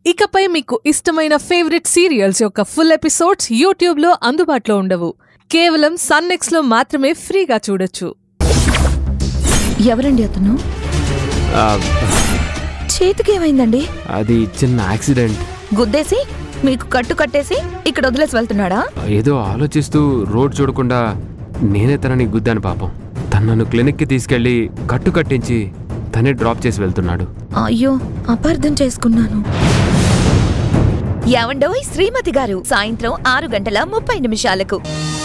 ఇకపై మీకు ఇష్టమైన ఫేవరెట్ సీరియల్స్ యొక్క ఫుల్ ఎపిసోడ్స్ యూట్యూబ్లో అందుబాటులో ఉండవు కేవలం సన్నెక్స్లో మాత్రమే ఫ్రీగా చూడొచ్చు ఎవరండి అతను ఆ, చేతికి ఏమైందండి అది చిన్న యాక్సిడెంట్ గుద్దేసి మీకు కట్టు కట్టేసి ఇక్కడ వదిలేసి వెళ్తున్నాడా ఏదో ఆలోచిస్తూ రోడ్ చూడకుండా నేనే తనని గుద్దాను పాపం తను నన్ను క్లినిక్కి తీసుకెళ్ళి కట్టు కట్టించి తనే డ్రాప్ చేసి వెళ్తున్నాడు అయ్యో అపార్థం చేసుకున్నాను ఏవండోయ్ శ్రీమతి గారు సాయంత్రం ఆరు గంటల ముప్పై నిమిషాలకు